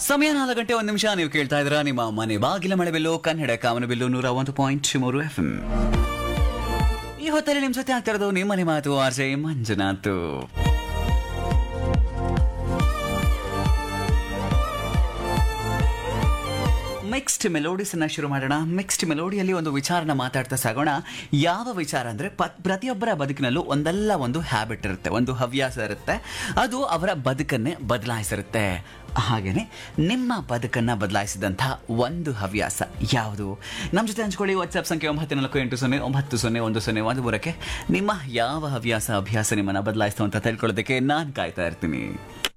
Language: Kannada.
ಸಮಯ ನಾಲ್ಕು ಗಂಟೆ ಒಂದು ನಿಮಿಷ ನೀವು ಕೇಳ್ತಾ ಇದ್ರ ನಿಮ್ಮ ಮನೆ ಬಾಗಿಲ ಮಳೆಬೆಲ್ಲು ಕನ್ನಡ ಕಾಮನಬಿಲ್ಲು ನೂರ ಒಂದು ಪಾಯಿಂಟ್ ಮೂರು ಎಫ್ ಈ ಹೊತ್ತಲ್ಲಿ ನಿಮ್ ಜೊತೆ ಆಗ್ತಾ ಇರೋದು ನಿಮ್ಮನೆ ಮಾತು R J Manjunath mixed melodies ಅನ್ನ ಶುರು ಮಾಡೋಣ ಮಿಕ್ಸ್ಡ್ ಮೆಲೋಡಿಯಲ್ಲಿ ಒಂದು ವಿಚಾರನ ಮಾತಾಡ್ತಾ ಸಾಗೋಣ ಯಾವ ವಿಚಾರ ಅಂದ್ರೆ ಪ- ಪ್ರತಿಯೊಬ್ಬರ ಬದುಕಿನಲ್ಲೂ ಒಂದಲ್ಲ ಒಂದು ಹ್ಯಾಬಿಟ್ ಇರುತ್ತೆ ಒಂದು ಹವ್ಯಾಸ ಇರುತ್ತೆ ಅದು ಅವರ ಬದುಕನ್ನೇ ಬದಲಾಯಿಸಿರುತ್ತೆ ಹಾಗೇನೆ ನಿಮ್ಮ ಬದುಕನ್ನ ಬದಲಾಯಿಸಿದಂಥ ಒಂದು ಹವ್ಯಾಸ ಯಾವುದು ನಮ್ಮ ಜೊತೆ ಹಂಚ್ಕೊಳ್ಳಿ ವಾಟ್ಸ್ಆಪ್ ಸಂಖ್ಯೆ ಒಂಬತ್ತು ನಾಲ್ಕು ಎಂಟು ಸೊನ್ನೆ ಒಂಬತ್ತು ಸೊನ್ನೆ ಒಂದು ಸೊನ್ನೆ ಒಂದು ಮೂರಕ್ಕೆ ನಿಮ್ಮ ಯಾವ ಹವ್ಯಾಸ ಅಭ್ಯಾಸ ನಿಮ್ಮನ್ನ ಬದಲಾಯಿಸ್ತು ಅಂತ ತಿಳ್ಕೊಳ್ಳೋದಕ್ಕೆ ನಾನು ಕಾಯ್ತಾ ಇರ್ತೀನಿ